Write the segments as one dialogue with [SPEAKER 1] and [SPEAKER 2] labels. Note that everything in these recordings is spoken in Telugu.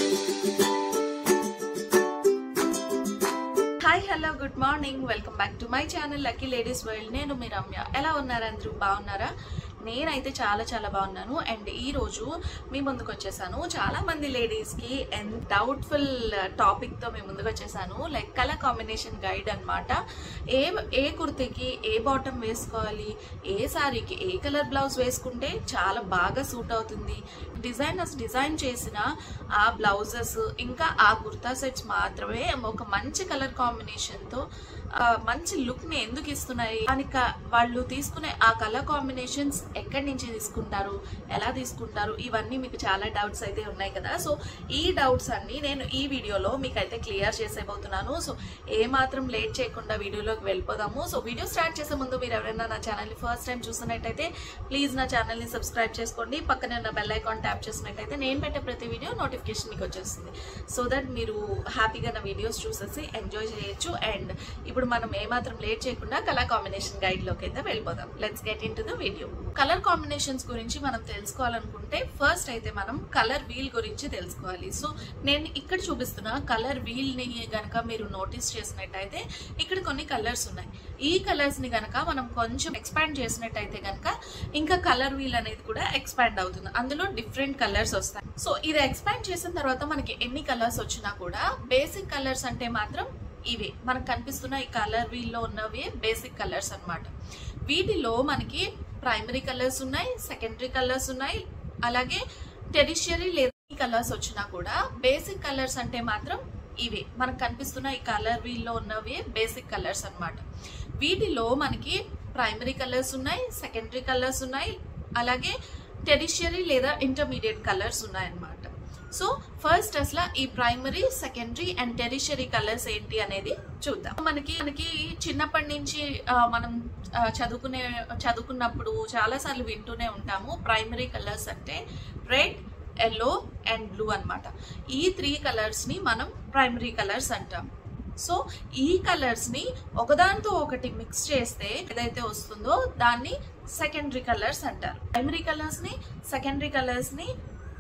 [SPEAKER 1] hi hello good morning welcome back to my channel lucky ladies world నేను మీ రమ్య ఎలా ఉన్నారు అందరూ బాగున్నారా నేనైతే చాలా చాలా బాగున్నాను అండ్ ఈ రోజు మీ ముందుకు వచ్చేసాను చాలా మంది లేడీస్కి అండ్ డౌట్ఫుల్ టాపిక్తో మీ ముందుకు వచ్చేసాను లైక్ కలర్ కాంబినేషన్ గైడ్ అన్నమాట ఏ ఏ కుర్తీకి ఏ బాటమ్ వేసుకోవాలి ఏ సారీకి ఏ కలర్ బ్లౌజ్ వేసుకుంటే చాలా బాగా సూట్ అవుతుంది డిజైనర్స్ డిజైన్ చేసిన ఆ బ్లౌజెస్ ఇంకా ఆ కుర్తా సెట్స్ మాత్రమే ఒక మంచి కలర్ కాంబినేషన్తో మంచి లుక్ని ఎందుకు ఇస్తున్నాయి అని క- వాళ్ళు తీసుకునే ఆ కలర్ కాంబినేషన్స్ ఎక్కడి నుంచి తీసుకుంటారు ఎలా తీసుకుంటారు ఇవన్నీ మీకు చాలా డౌట్స్ అయితే ఉన్నాయి కదా సో ఈ డౌట్స్ అన్ని నేను ఈ వీడియోలో మీకు అయితే క్లియర్ చేసేబోతున్నాను సో ఏ మాత్రం లేట్ చేయకుండా వీడియోలోకి వెళ్ళిపోదాము సో వీడియో స్టార్ట్ చేసే ముందు మీరు ఎవరైనా నా ఛానల్ని ఫస్ట్ టైం చూస్తున్నట్టయితే ప్లీజ్ నా ఛానల్ని సబ్స్క్రైబ్ చేసుకోండి పక్కనే ఉన్న బెల్ ఐకాన్ ట్యాప్ చేసినట్టయితే నేను పెట్టే ప్రతి వీడియో నోటిఫికేషన్ మీకు వచ్చేస్తుంది సో దట్ మీరు హ్యాపీగా నా వీడియోస్ చూసేసి ఎంజాయ్ చేయొచ్చు అండ్ ఇప్పుడు మనం ఏమాత్రం లేట్ చేయకుండా కలర్ కాంబినేషన్ గైడ్లోకి అయితే వెళ్ళిపోదాం let's get into the video colour combinations గురించి మనం తెలుసుకోవాలనుకుంటే ఫస్ట్ అయితే మనం కలర్ వీల్ గురించి తెలుసుకోవాలి సో నేను ఇక్కడ చూపిస్తున్న కలర్ వీల్ని గనక మీరు నోటీస్ చేసినట్టయితే ఇక్కడ కొన్ని కలర్స్ ఉన్నాయి ఈ కలర్స్ ని గనక మనం కొంచెం ఎక్స్పాండ్ చేసినట్టయితే గనక ఇంకా కలర్ వీల్ అనేది కూడా ఎక్స్పాండ్ అవుతుంది అందులో డిఫరెంట్ కలర్స్ వస్తాయి సో ఇది ఎక్స్పాండ్ చేసిన తర్వాత మనకి ఎన్ని కలర్స్ వచ్చినా కూడా బేసిక్ కలర్స్ అంటే మాత్రం ఇవే మనకు కనిపిస్తున్న ఈ కలర్ వీల్ లో ఉన్నవి బేసిక్ కలర్స్ అన్నమాట వీటిలో మనకి ప్రైమరీ కలర్స్ ఉన్నాయి సెకండరీ కలర్స్ ఉన్నాయి అలాగే టెరిషియరీ లేదా కలర్స్ వచ్చినా కూడా బేసిక్ కలర్స్ అంటే మాత్రం ఇవే మనకు కనిపిస్తున్న ఈ కలర్ వీల్ లో ఉన్నవి బేసిక్ కలర్స్ అన్నమాట వీటిలో మనకి ప్రైమరీ కలర్స్ ఉన్నాయి సెకండరీ కలర్స్ ఉన్నాయి అలాగే టెరిషియరీ లేదా ఇంటర్మీడియట్ కలర్స్ ఉన్నాయి అన్నమాట సో ఫస్ట్ అసలు ఈ primary secondary and tertiary colours ఏంటి అనేది చూద్దాం మనకి మనకి చిన్నప్పటి నుంచి ఆ, మనం ఆ, చదువుకునే చదువుకున్నప్పుడు చాలా సార్లు వింటూనే ఉంటాము ప్రైమరీ కలర్స్ అంటే రెడ్ ఎల్లో అండ్ బ్లూ అన్నమాట ఈ త్రీ కలర్స్ ని మనం ప్రైమరీ కలర్స్ అంటాం సో ఈ కలర్స్ ని ఒకదానితో ఒకటి మిక్స్ చేస్తే ఏదైతే వస్తుందో దాన్ని సెకండరీ కలర్స్ అంటారు ప్రైమరీ కలర్స్ ని సెకండరీ కలర్స్ ని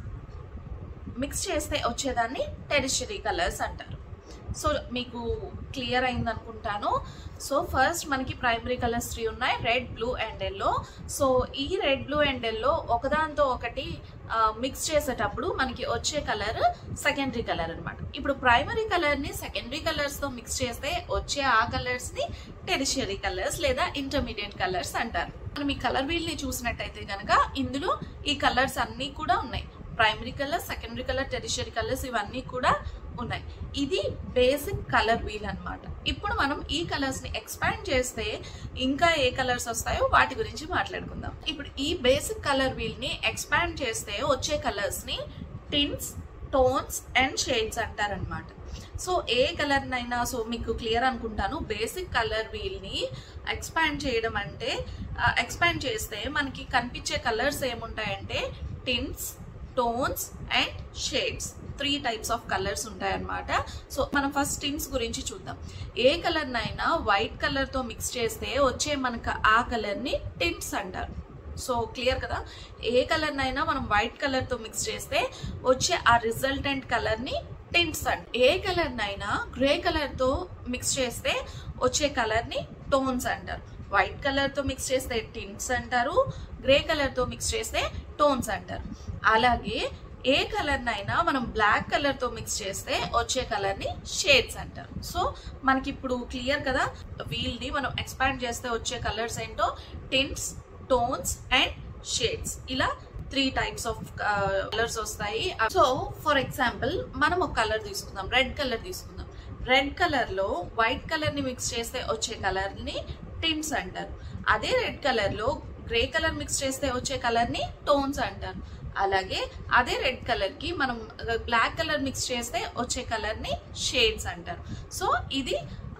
[SPEAKER 1] మిక్స్ చేస్తే వచ్చేదాన్ని టెరిషరీ కలర్స్ అంటారు సో మీకు క్లియర్ అయింది అనుకుంటాను సో ఫస్ట్ మనకి ప్రైమరీ కలర్స్ త్రీ ఉన్నాయి red blue and yellow so ఈ రెడ్ బ్లూ అండ్ ఎల్లో ఒకదాంతో ఒకటి మిక్స్ చేసేటప్పుడు మనకి వచ్చే కలర్ సెకండరీ కలర్ అన్నమాట ఇప్పుడు ప్రైమరీ కలర్ ని సెకండరీ కలర్స్ తో మిక్స్ చేస్తే వచ్చే ఆ కలర్స్ ని టెరిషరీ కలర్స్ లేదా ఇంటర్మీడియట్ కలర్స్ అంటారు మనం ఈ కలర్ వీల్ ని చూసినట్టయితే కనుక ఇందులో ఈ కలర్స్ అన్ని కూడా ఉన్నాయి primary colour secondary colour tertiary colours ఇవన్నీ కూడా ఉన్నాయి ఇది బేసిక్ కలర్ వీల్ అన్నమాట ఇప్పుడు మనం ఈ కలర్స్ ని ఎక్స్పాండ్ చేస్తే ఇంకా ఏ కలర్స్ వస్తాయో వాటి గురించి మాట్లాడుకుందాం ఇప్పుడు ఈ బేసిక్ కలర్ వీల్ ని ఎక్స్పాండ్ చేస్తే వచ్చే కలర్స్ ని టిన్స్ టోన్స్ అండ్ షేడ్స్ అంటారనమాట సో ఏ కలర్ నైనా సో మీకు క్లియర్ అనుకుంటాను బేసిక్ కలర్ వీల్ ని ఎక్స్పాండ్ చేయడం అంటే ఎక్స్పాండ్ చేస్తే మనకి కనిపించే కలర్స్ ఏముంటాయంటే tints tones and shades three types of colours ఉంటాయన్నమాట సో మనం ఫస్ట్ టిన్స్ గురించి చూద్దాం ఏ కలర్ నైనా వైట్ కలర్ తో మిక్స్ చేస్తే వచ్చే మనకు ఆ కలర్ ని టింట్స్ అంటారు సో క్లియర్ కదా ఏ కలర్ నైనా మనం వైట్ కలర్ తో మిక్స్ చేస్తే వచ్చే ఆ రిజల్టెంట్ కలర్ ని టింట్స్ అంట ఏ కలర్ నైనా గ్రే కలర్ తో మిక్స్ చేస్తే వచ్చే కలర్ ని టోన్స్ అంటారు వైట్ కలర్ తో మిక్స్ చేస్తే టింట్స్ అంటారు గ్రే కలర్ తో మిక్స్ చేస్తే టోన్స్ అంటారు అలాగే ఏ కలర్ నైనా మనం బ్లాక్ కలర్ తో మిక్స్ చేస్తే వచ్చే కలర్ ని షేడ్స్ అంటారు సో మనకి ఇప్పుడు క్లియర్ కదా వీల్ ని మనం ఎక్స్పాండ్ చేస్తే వచ్చే కలర్స్ ఏంటో టింట్స్ టోన్స్ అండ్ షేడ్స్ ఇలా త్రీ టైప్స్ ఆఫ్ కలర్స్ వస్తాయి సో ఫర్ ఎగ్జాంపుల్ మనం ఒక కలర్ తీసుకుందాం రెడ్ కలర్ తీసుకుందాం రెడ్ కలర్ లో వైట్ కలర్ ని మిక్స్ చేస్తే వచ్చే కలర్ ని టింట్స్ అంటారు అదే రెడ్ కలర్ లో గ్రే కలర్ మిక్స్ చేస్తే వచ్చే కలర్ ని టోన్స్ అంటారు అలాగే అదే రెడ్ కలర్ కి మనం బ్లాక్ కలర్ మిక్స్ చేస్తే వచ్చే కలర్ ని షేడ్స్ అంటారు సో ఇది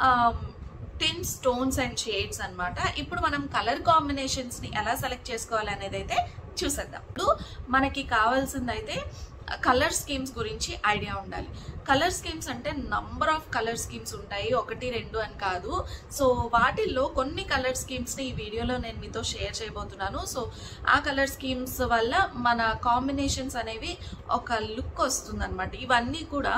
[SPEAKER 1] టిన్స్ టోన్స్ అండ్ షేడ్స్ అన్నమాట ఇప్పుడు మనం కలర్ కాంబినేషన్స్ ని ఎలా సెలెక్ట్ చేసుకోవాలి అనేది అయితే చూసేద్దాం ఇప్పుడు మనకి కావాల్సింది అయితే కలర్ స్కీమ్స్ గురించి ఐడియా ఉండాలి కలర్ స్కీమ్స్ అంటే నంబర్ ఆఫ్ కలర్ స్కీమ్స్ ఉంటాయి ఒకటి రెండు అని కాదు సో వాటిల్లో కొన్ని కలర్ స్కీమ్స్ని ఈ వీడియోలో నేను మీతో షేర్ చేయబోతున్నాను సో ఆ కలర్ స్కీమ్స్ వల్ల మన కాంబినేషన్స్ అనేవి ఒక లుక్ వస్తుంది ఇవన్నీ కూడా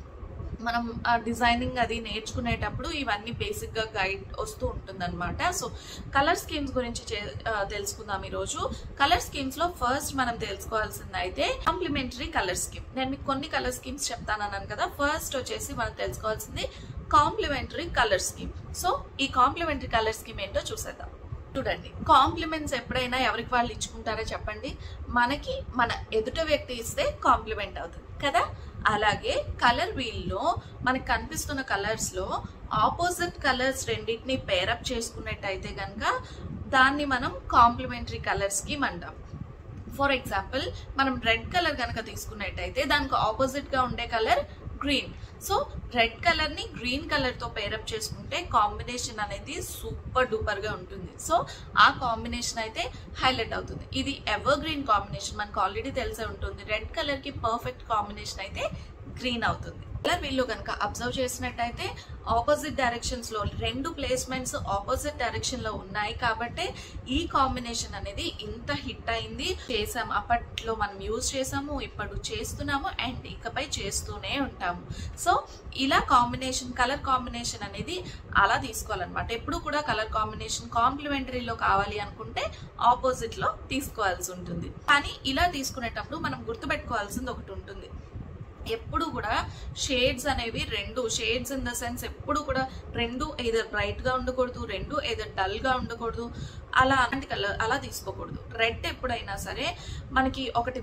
[SPEAKER 1] మనం ఆ డిజైనింగ్ అది నేర్చుకునేటప్పుడు ఇవన్నీ బేసిక్గా గైడ్ వస్తూ ఉంటుందన్నమాట సో కలర్ స్కీమ్స్ గురించి చే- ఆ, తెలుసుకుందాం ఈరోజు కలర్ స్కీమ్స్లో ఫస్ట్ మనం తెలుసుకోవాల్సింది అయితే కాంప్లిమెంటరీ కలర్ స్కీమ్ నేను మీకు కొన్ని కలర్ స్కీమ్స్ చెప్తానన్నాను కదా ఫస్ట్ వచ్చేసి మనం తెలుసుకోవాల్సింది కాంప్లిమెంటరీ కలర్ స్కీమ్ సో ఈ కాంప్లిమెంటరీ కలర్ స్కీమ్ ఏంటో చూసేద్దాం చూడండి కాంప్లిమెంట్స్ ఎప్పుడైనా ఎవరికి వాళ్ళు ఇచ్చుకుంటారో చెప్పండి మనకి మన ఎదుట వ్యక్తి ఇస్తే కాంప్లిమెంట్ అవుతుంది కదా అలాగే కలర్ వీల్లో మనకి కనిపిస్తున్న కలర్స్ లో ఆపోజిట్ కలర్స్ రెండింటిని పేరప్ చేసుకున్నట్టయితే కనుక దాన్ని మనం కాంప్లిమెంటరీ కలర్ స్కీమ్ అంటాం ఫర్ ఎగ్జాంపుల్ మనం రెడ్ కలర్ కనుక తీసుకున్నట్టయితే దానికి ఆపోజిట్ గా ఉండే colour green so red colour ని గ్రీన్ కలర్ తో పేరప్ చేసుకుంటే కాంబినేషన్ అనేది సూపర్ డూపర్ గా ఉంటుంది సో ఆ కాంబినేషన్ అయితే హైలైట్ అవుతుంది ఇది ఎవర్ గ్రీన్ కాంబినేషన్ మనకు ఆల్రెడీ తెలిసే ఉంటుంది రెడ్ కలర్ కి పర్ఫెక్ట్ కాంబినేషన్ అయితే గ్రీన్ అవుతుంది కలర్ వీళ్ళు కనుక అబ్జర్వ్ చేసినట్టయితే ఆపోజిట్ డైరెక్షన్స్ లో రెండు ప్లేస్మెంట్స్ ఆపోజిట్ డైరెక్షన్ లో ఉన్నాయి కాబట్టి ఈ కాంబినేషన్ అనేది ఇంత హిట్ అయింది చేసాం అప్పట్లో మనం యూజ్ చేసాము ఇప్పుడు చేస్తున్నాము అండ్ ఇకపై చేస్తూనే ఉంటాము సో ఇలా కాంబినేషన్ కలర్ కాంబినేషన్ అనేది అలా తీసుకోవాలన్నమాట ఎప్పుడు కూడా కలర్ కాంబినేషన్ కాంప్లిమెంటరీలో కావాలి అనుకుంటే ఆపోజిట్ లో తీసుకోవాల్సి ఉంటుంది కానీ ఇలా తీసుకునేటప్పుడు మనం గుర్తుపెట్టుకోవాల్సింది ఒకటి ఉంటుంది ఎప్పుడు కూడా షేడ్స్ అనేవి రెండు షేడ్స్ ఇన్ ద సెన్స్ ఎప్పుడు కూడా రెండు ఏదర్ బ్రైట్ గా ఉండకూడదు రెండు ఏదర్ డల్ గా ఉండకూడదు అలా అలాంటి కలర్ అలా తీసుకోకూడదు రెడ్ ఎప్పుడైనా సరే మనకి ఒకటి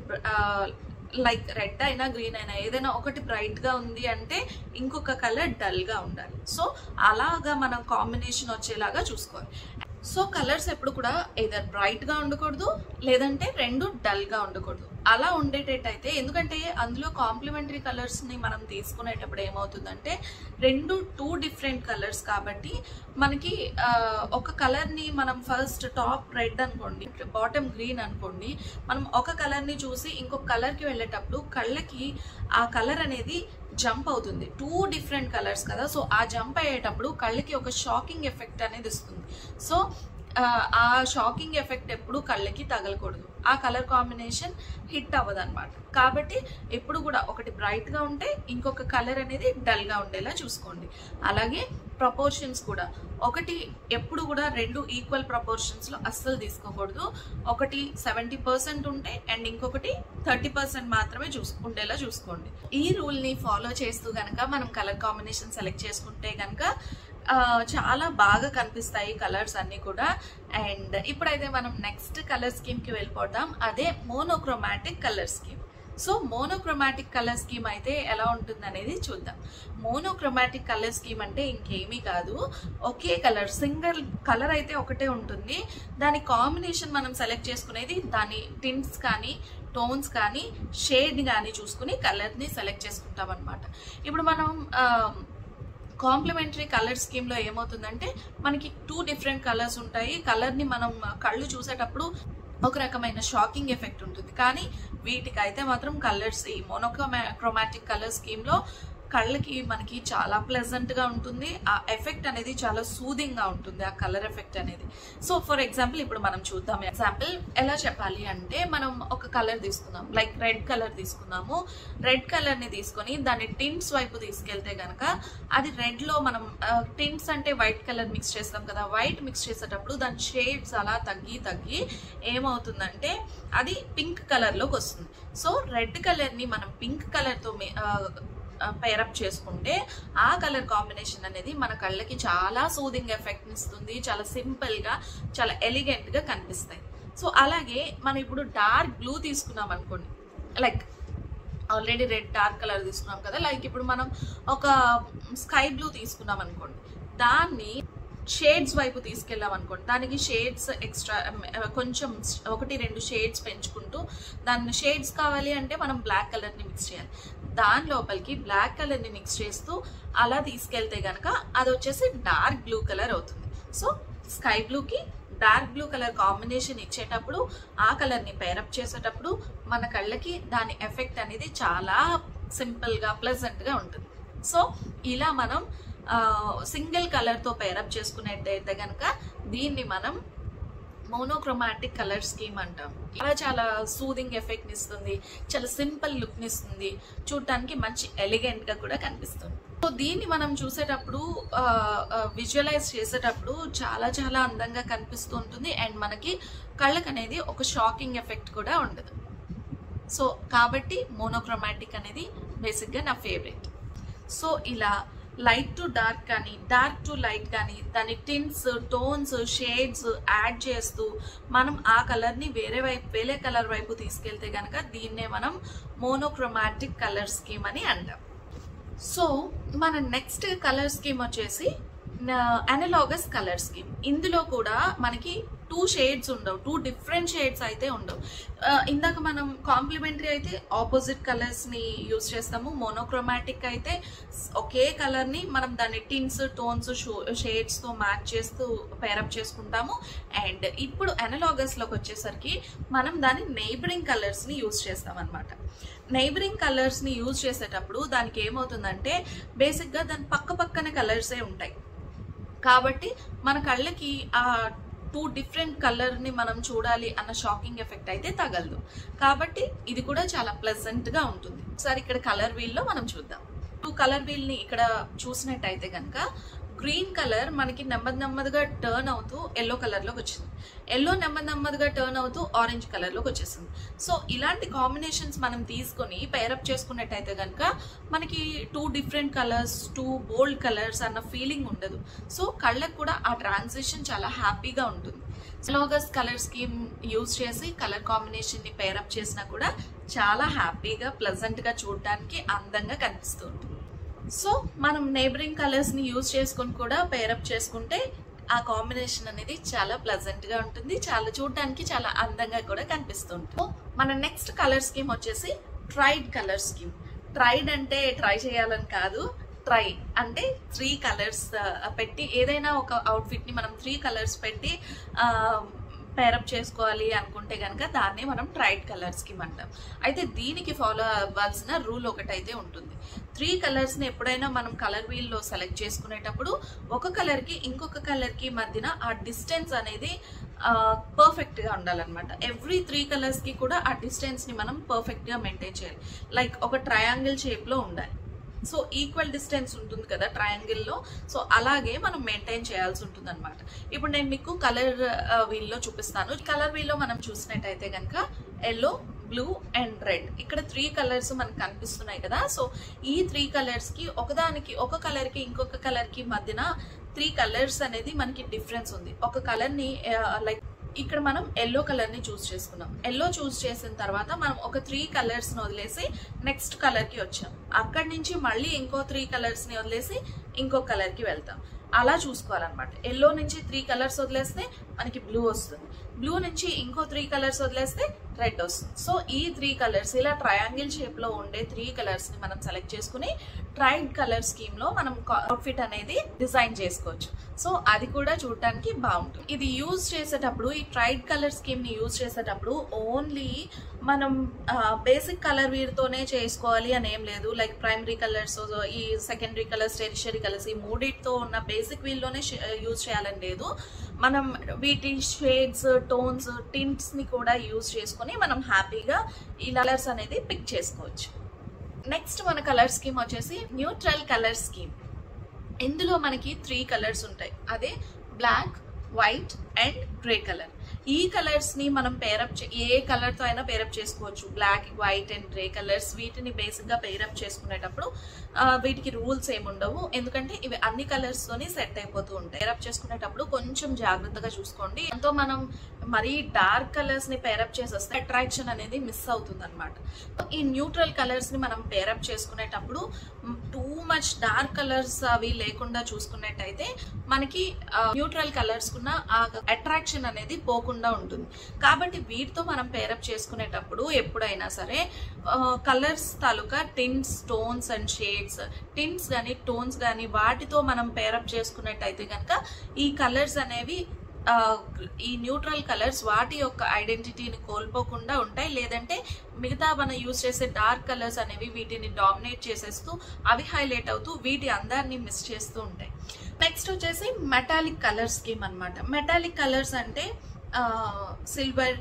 [SPEAKER 1] లైక్ రెడ్ అయినా గ్రీన్ అయినా ఏదైనా ఒకటి బ్రైట్ గా ఉంది అంటే ఇంకొక కలర్ డల్ గా ఉండాలి సో అలాగా మనం కాంబినేషన్ వచ్చేలాగా చూసుకోవాలి సో కలర్స్ ఎప్పుడు కూడా ఏదర్ బ్రైట్ గా ఉండకూడదు లేదంటే రెండు డల్ గా ఉండకూడదు అలా ఉండేటట్టయితే ఎందుకంటే అందులో కాంప్లిమెంటరీ కలర్స్ ని మనం తీసుకునేటప్పుడు ఏమవుతుందంటే రెండు టూ డిఫరెంట్ కలర్స్ కాబట్టి మనకి ఆ, ఒక కలర్ ని మనం ఫస్ట్ టాప్ రెడ్ అనుకోండి బాటమ్ గ్రీన్ అనుకోండి మనం ఒక కలర్ ని చూసి ఇంకొక కలర్ కి వెళ్ళేటప్పుడు కళ్ళకి ఆ కలర్ అనేది జంప్ అవుతుంది టూ డిఫరెంట్ కలర్స్ కదా సో ఆ జంప్ అయ్యేటప్పుడు కళ్ళకి ఒక షాకింగ్ ఎఫెక్ట్ అనేది ఇస్తుంది సో ఆ, ఆ షాకింగ్ ఎఫెక్ట్ ఎప్పుడు కళ్ళకి తగలకూడదు ఆ కలర్ కాంబినేషన్ హిట్ అవ్వదు అనమాట కాబట్టి ఎప్పుడు కూడా ఒకటి బ్రైట్ గా ఉంటే ఇంకొక కలర్ అనేది డల్ గా ఉండేలా చూసుకోండి అలాగే ప్రపోర్షన్స్ కూడా ఒకటి ఎప్పుడు కూడా రెండు ఈక్వల్ ప్రపోర్షన్స్ లో అస్సలు తీసుకోకూడదు ఒకటి సెవెంటీ పర్సెంట్ ఉంటే అండ్ ఇంకొకటి థర్టీ పర్సెంట్ మాత్రమే చూసు ఉండేలా చూసుకోండి ఈ రూల్ ని ఫాలో చేస్తూ గనక మనం కలర్ కాంబినేషన్ సెలెక్ట్ చేసుకుంటే గనక ఆ, చాలా బాగా కనిపిస్తాయి కలర్స్ అన్ని కూడా అండ్ ఇప్పుడైతే మనం నెక్స్ట్ కలర్ స్కీమ్ కి వెళ్ళిపోదాం అదే monochromatic colour scheme so monochromatic colour scheme అయితే ఎలా ఉంటుంది అనేది చూద్దాం మోనోక్రోమాటిక్ కలర్ స్కీమ్ అంటే ఇంకేమీ కాదు ఒకే కలర్ సింగిల్ కలర్ అయితే ఒకటే ఉంటుంది దాని కాంబినేషన్ మనం సెలెక్ట్ చేసుకునేది దాని టింట్స్ కానీ టోన్స్ కానీ షేడ్ కానీ చూసుకుని కలర్ని సెలెక్ట్ చేసుకుంటాం అనమాట ఇప్పుడు మనం ఆ, కాంప్లిమెంటరీ కలర్ స్కీమ్ లో ఏమవుతుందంటే మనకి టూ డిఫరెంట్ కలర్స్ ఉంటాయి కలర్ ని మనం కళ్ళు చూసేటప్పుడు ఒక రకమైన షాకింగ్ ఎఫెక్ట్ ఉంటుంది కానీ వీటికి అయితే మాత్రం కలర్స్ ఈ మోనోక్రోమా క్రోమాటిక్ కలర్ స్కీమ్ లో కళ్ళకి మనకి చాలా ప్లెజెంట్ గా ఉంటుంది ఆ ఎఫెక్ట్ అనేది చాలా సూదింగ్ గా ఉంటుంది ఆ కలర్ ఎఫెక్ట్ అనేది సో ఫర్ ఎగ్జాంపుల్ ఇప్పుడు మనం చూద్దాం ఎగ్జాంపుల్ ఎలా చెప్పాలి అంటే మనం ఒక కలర్ తీసుకుందాం లైక్ రెడ్ కలర్ తీసుకున్నాము రెడ్ కలర్ ని తీసుకొని దాన్ని టింట్స్ వైపు తీసుకెళ్తే గనక అది రెడ్ లో మనం టింట్స్ అంటే వైట్ కలర్ మిక్స్ చేస్తాం కదా వైట్ మిక్స్ చేసేటప్పుడు దాని షేడ్స్ అలా తగ్గి తగ్గి ఏమవుతుందంటే అది పింక్ కలర్ లోకి వస్తుంది సో రెడ్ కలర్ ని మనం పింక్ కలర్ తో మే- ఆ, పేరప్ చేసుకుంటే ఆ కలర్ కాంబినేషన్ అనేది మన కళ్ళకి చాలా సూదింగ్ ఎఫెక్ట్ ఇస్తుంది చాలా సింపుల్ గా చాలా ఎలిగెంట్ గా కనిపిస్తాయి సో అలాగే మనం ఇప్పుడు డార్క్ బ్లూ తీసుకున్నాం అనుకోండి like already red dark colour తీసుకున్నాం కదా లైక్ ఇప్పుడు మనం ఒక స్కై బ్లూ తీసుకున్నాం అనుకోండి దాన్ని షేడ్స్ వైపు తీసుకెళ్ళాం అనుకోండి దానికి షేడ్స్ ఎక్స్ట్రా కొంచెం ఒకటి రెండు షేడ్స్ పెంచుకుంటూ దాన్ని షేడ్స్ కావాలి అంటే మనం బ్లాక్ కలర్ని మిక్స్ చేయాలి దాని లోపలికి బ్లాక్ కలర్ని మిక్స్ చేస్తూ అలా తీసుకెళ్తే గనక అది వచ్చేసి డార్క్ బ్లూ కలర్ అవుతుంది సో స్కై బ్లూకి డార్క్ బ్లూ కలర్ కాంబినేషన్ ఇచ్చేటప్పుడు ఆ కలర్ని పేరప్ చేసేటప్పుడు మన కళ్ళకి దాని ఎఫెక్ట్ అనేది చాలా సింపుల్గా ప్లెజెంట్గా ఉంటుంది సో ఇలా మనం సింగిల్ కలర్తో పేరప్ చేసుకునేట్టయితే కనుక దీన్ని మనం మోనోక్రోమాటిక్ కలర్ స్కీమ్ అంటాం చాలా చాలా సూదింగ్ ఎఫెక్ట్ ఇస్తుంది చాలా సింపుల్ లుక్ ఇస్తుంది చూడటానికి మంచి ఎలిగెంట్ గా కూడా కనిపిస్తుంది సో దీన్ని మనం చూసేటప్పుడు విజువలైజ్ చేసేటప్పుడు చాలా చాలా అందంగా కనిపిస్తూ ఉంటుంది అండ్ మనకి కళ్ళకు అనేది ఒక షాకింగ్ ఎఫెక్ట్ కూడా ఉండదు సో కాబట్టి మోనోక్రోమాటిక్ అనేది బేసిక్గా నా ఫేవరెట్ సో ఇలా లైట్ టు డార్క్ కానీ డార్క్ టు లైట్ కానీ దాని టిన్స్ టోన్స్ షేడ్స్ యాడ్ చేస్తూ మనం ఆ కలర్ని వేరే వైపు వేరే కలర్ వైపు తీసుకెళ్తే కనుక దీన్నే మనం మోనోక్రోమాటిక్ కలర్ స్కీమ్ అని అంటాం సో మన నెక్స్ట్ కలర్ స్కీమ్ వచ్చేసి అనలాగస్ కలర్ స్కీమ్ ఇందులో కూడా మనకి టూ షేడ్స్ ఉండవు టూ డిఫరెంట్ షేడ్స్ అయితే ఉండవు ఆ, ఇందాక మనం కాంప్లిమెంటరీ అయితే ఆపోజిట్ కలర్స్ని యూజ్ చేస్తాము మోనోక్రోమాటిక్ అయితే స్- ఒకే కలర్ని మనం దాని టిన్స్ టోన్స్ షేడ్స్తో మ్యాచ్ చేస్తూ పేరప్ చేసుకుంటాము అండ్ ఇప్పుడు అనలాగస్లోకి వచ్చేసరికి మనం దాని నైబరింగ్ కలర్స్ని యూజ్ చేస్తాం అనమాట నైబరింగ్ కలర్స్ని యూజ్ చేసేటప్పుడు దానికి ఏమవుతుందంటే బేసిక్గా దాని పక్క పక్కన కలర్సే ఉంటాయి కాబట్టి మన కళ్ళకి ఆ టూ డిఫరెంట్ కలర్ని మనం చూడాలి అన్న షాకింగ్ ఎఫెక్ట్ అయితే తగలదు కాబట్టి ఇది కూడా చాలా ప్లెజెంట్గా ఉంటుంది ఒకసారి ఇక్కడ కలర్ వీల్లో మనం చూద్దాం టూ కలర్ వీల్ని ఇక్కడ చూసినట్టయితే కనుక గ్రీన్ కలర్ మనకి నెమ్మది నెమ్మదిగా టర్న్ అవుతూ ఎల్లో కలర్లోకి వచ్చింది ఎల్లో నెమ్మది నెమ్మదిగా టర్న్ అవుతూ ఆరెంజ్ కలర్లోకి వచ్చేసింది సో ఇలాంటి కాంబినేషన్స్ మనం తీసుకొని పేరప్ చేసుకున్నట్టయితే కనుక మనకి two different colours two bold colours అన్న ఫీలింగ్ ఉండదు సో కళ్ళకు కూడా ఆ ట్రాన్సిషన్ చాలా హ్యాపీగా ఉంటుంది స్లోగస్ కలర్ స్కీమ్ యూజ్ చేసి కలర్ కాంబినేషన్ని పేరప్ చేసినా కూడా చాలా హ్యాపీగా ప్లెజెంట్గా చూడడానికి అందంగా కనిపిస్తూ ఉంటుంది సో మనం నేబరింగ్ కలర్స్ని యూజ్ చేసుకొని కూడా పేరప్ చేసుకుంటే ఆ కాంబినేషన్ అనేది చాలా ప్లెజెంట్ గా ఉంటుంది చాలా చూడడానికి చాలా అందంగా కూడా కనిపిస్తుంది మన నెక్స్ట్ కలర్ స్కీమ్ వచ్చేసి ట్రైడ్ కలర్ స్కీమ్ ట్రైడ్ అంటే ట్రై చేయాలని కాదు ట్రై అంటే త్రీ కలర్స్ పెట్టి ఏదైనా ఒక అవుట్ఫిట్ ని మనం త్రీ కలర్స్ పెట్టి పేరప్ చేసుకోవాలి అనుకుంటే కనుక దాన్నే మనం ట్రైడ్ కలర్ స్కీమ్ అంటాం అయితే దీనికి ఫాలో అవ్వాల్సిన రూల్ ఒకటైతే ఉంటుంది త్రీ కలర్స్ని ఎప్పుడైనా మనం కలర్ వీల్లో సెలెక్ట్ చేసుకునేటప్పుడు ఒక కలర్కి ఇంకొక కలర్కి మధ్యన ఆ డిస్టెన్స్ అనేది పర్ఫెక్ట్గా ఉండాలన్నమాట ఎవ్రీ త్రీ కలర్స్కి కూడా ఆ డిస్టెన్స్ని మనం పర్ఫెక్ట్గా మెయింటైన్ చేయాలి లైక్ ఒక ట్రయాంగిల్ షేప్లో ఉండాలి సో ఈక్వల్ డిస్టెన్స్ ఉంటుంది కదా ట్రయాంగిల్లో సో అలాగే మనం మెయింటైన్ చేయాల్సి ఉంటుంది అనమాట ఇప్పుడు నేను మీకు కలర్ వీల్లో చూపిస్తాను కలర్ వీల్లో మనం చూసినట్టయితే కనుక ఎల్లో బ్లూ అండ్ రెడ్ ఇక్కడ త్రీ కలర్స్ మనకు కనిపిస్తున్నాయి కదా సో ఈ త్రీ కలర్స్ కి ఒకదానికి ఒక కలర్ కి ఇంకొక కలర్ కి మధ్యన త్రీ కలర్స్ అనేది మనకి డిఫరెన్స్ ఉంది ఒక కలర్ ని లైక్ ఇక్కడ మనం ఎల్లో కలర్ ని చూస్ చేసుకున్నాం ఎల్లో చూస్ చేసిన తర్వాత మనం ఒక త్రీ కలర్స్ ని వదిలేసి నెక్స్ట్ కలర్ కి వచ్చాం అక్కడి నుంచి మళ్ళీ ఇంకో త్రీ కలర్స్ ని వదిలేసి ఇంకో కలర్ కి వెళ్తాం అలా చూసుకోవాలన్నమాట ఎల్లో నుంచి త్రీ కలర్స్ వదిలేస్తే మనకి బ్లూ వస్తుంది బ్లూ నుంచి ఇంకో త్రీ కలర్స్ వదిలేస్తే రెడ్ వస్తుంది సో ఈ త్రీ కలర్స్ ఇలా ట్రయాంగిల్ షేప్ లో ఉండే త్రీ కలర్స్ ని మనం సెలెక్ట్ చేసుకుని ట్రైడ్ కలర్ స్కీమ్ లో మనం అవుట్ఫిట్ అనేది డిజైన్ చేసుకోవచ్చు సో అది కూడా చూడటానికి బాగుంటుంది ఇది యూజ్ చేసేటప్పుడు ఈ ట్రైడ్ కలర్ స్కీమ్ ని యూజ్ చేసేటప్పుడు ఓన్లీ మనం బేసిక్ కలర్ వీరితోనే చేసుకోవాలి అని ఏం లేదు లైక్ ప్రైమరీ కలర్స్ ఈ సెకండరీ కలర్స్ టెరిషరీ కలర్స్ ఈ మూడిటితో ఉన్న బేసిక్ వీల్లోనే యూజ్ చేయాలని లేదు మనం వీటి షేడ్స్ టోన్స్ టింట్స్ ని కూడా యూజ్ చేసుకొని మనం హ్యాపీగా ఈ కలర్స్ అనేది పిక్ చేసుకోవచ్చు నెక్స్ట్ మన కలర్ స్కీమ్ వచ్చేసి న్యూట్రల్ కలర్ స్కీమ్ ఇందులో మనకి త్రీ కలర్స్ ఉంటాయి అదే black white and grey colour ఈ కలర్స్ ని మనం పేరప్ ఏ కలర్ తో అయినా పేరప్ చేసుకోవచ్చు black white and grey colours వీటిని బేసిక్ గా పేరప్ చేసుకునేటప్పుడు ఆ, వీటికి రూల్స్ ఏమి ఉండవు ఎందుకంటే ఇవి అన్ని కలర్స్ తోని సెట్ అయిపోతూ ఉంటాయి పేరప్ చేసుకునేటప్పుడు కొంచెం జాగ్రత్తగా చూసుకోండి ఎంతో మనం మరీ డార్క్ కలర్స్ ని పేరప్ చేసేస్తే అట్రాక్షన్ అనేది మిస్ అవుతుంది అనమాట ఈ న్యూట్రల్ కలర్స్ ని మనం పేరప్ చేసుకునేటప్పుడు టూ మచ్ డార్క్ కలర్స్ అవి లేకుండా చూసుకున్నట్టయితే మనకి న్యూట్రల్ కలర్స్ కున్న ఆ అట్రాక్షన్ అనేది పోకుండా ఉంటుంది కాబట్టి వీటితో మనం పేరప్ చేసుకునేటప్పుడు ఎప్పుడైనా సరే కలర్స్ తాలూకా tints tones and shades tints కానీ టోన్స్ కానీ వాటితో మనం పేరప్ చేసుకున్నట్టయితే కనుక ఈ కలర్స్ అనేవి ఆ, ఈ న్యూట్రల్ కలర్స్ వాటి యొక్క ఐడెంటిటీని కోల్పోకుండా ఉంటాయి లేదంటే మిగతా మనం యూజ్ చేసే డార్క్ కలర్స్ అనేవి వీటిని డామినేట్ చేసేస్తూ అవి హైలైట్ అవుతూ వీటి అందాన్ని మిస్ చేస్తూ ఉంటాయి నెక్స్ట్ వచ్చేసి మెటాలిక్ కలర్ స్కీమ్ అనమాట మెటాలిక్ కలర్స్ అంటే సిల్వర్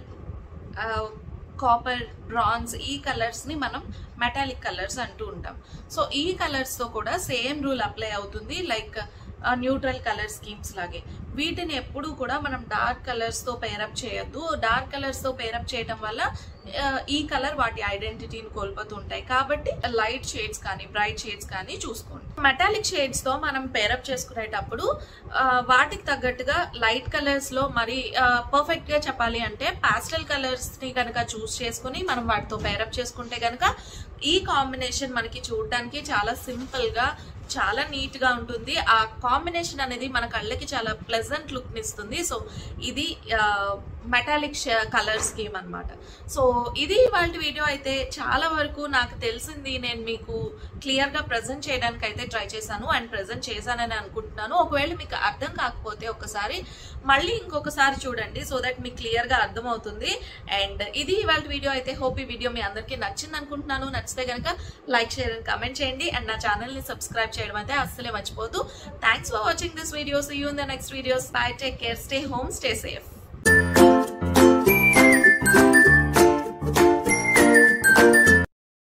[SPEAKER 1] కాపర్ బ్రాన్స్ ఈ కలర్స్ని మనం మెటాలిక్ కలర్స్ అంటూ ఉంటాం సో ఈ కలర్స్తో కూడా సేమ్ రూల్ అప్లై అవుతుంది లైక్ న్యూట్రల్ కలర్ స్కీమ్స్ లాగే వీటిని ఎప్పుడూ కూడా మనం డార్క్ కలర్స్తో పేరప్ చేయొద్దు డార్క్ కలర్స్తో పేరప్ చేయడం వల్ల ఆ, ఈ కలర్ వాటి ఐడెంటిటీని కోల్పోతూ ఉంటాయి కాబట్టి లైట్ షేడ్స్ కానీ బ్రైట్ షేడ్స్ కానీ చూసుకోండి మెటాలిక్ షేడ్స్ తో మనం పేరప్ చేసుకునేటప్పుడు ఆ, వాటికి తగ్గట్టుగా లైట్ కలర్స్ లో మరి పర్ఫెక్ట్ గా చెప్పాలి అంటే పాస్టల్ కలర్స్ ని కనుక చూస్ చేసుకుని మనం వాటితో పేరప్ చేసుకుంటే కనుక ఈ కాంబినేషన్ మనకి చూడడానికి చాలా సింపుల్ గా చాలా నీట్ గా ఉంటుంది ఆ కాంబినేషన్ అనేది మన కళ్ళకి చాలా ప్లెజెంట్ లుక్ ఇస్తుంది సో ఇది మెటాలిక్ కలర్ స్కీమ్ అన్నమాట సో ఇది వాళ్ళ వీడియో అయితే చాలా వరకు నాకు తెలిసింది నేను మీకు క్లియర్ గా ప్రజెంట్ చేయడానికి అయితే ట్రై చేశాను అండ్ ప్రజెంట్ చేశానని అనుకుంటున్నాను ఒకవేళ మీకు అర్థం కాకపోతే ఒకసారి మళ్ళీ ఇంకొకసారి చూడండి సో దట్ మీకు క్లియర్ గా అర్థం అవుతుంది అండ్ ఇది ఇవాళ వీడియో అయితే హోప్ ఈ వీడియో మీ అందరికీ నచ్చింది అనుకుంటున్నాను నచ్చితే కనుక లైక్ షేర్ అండ్ కమెంట్ చేయండి అండ్ నా ఛానల్ ని సబ్స్క్రైబ్ చేయడం అయితే అస్సలే మర్చిపోదు thanks for watching this videos you in the next videos bye take care stay home stay safe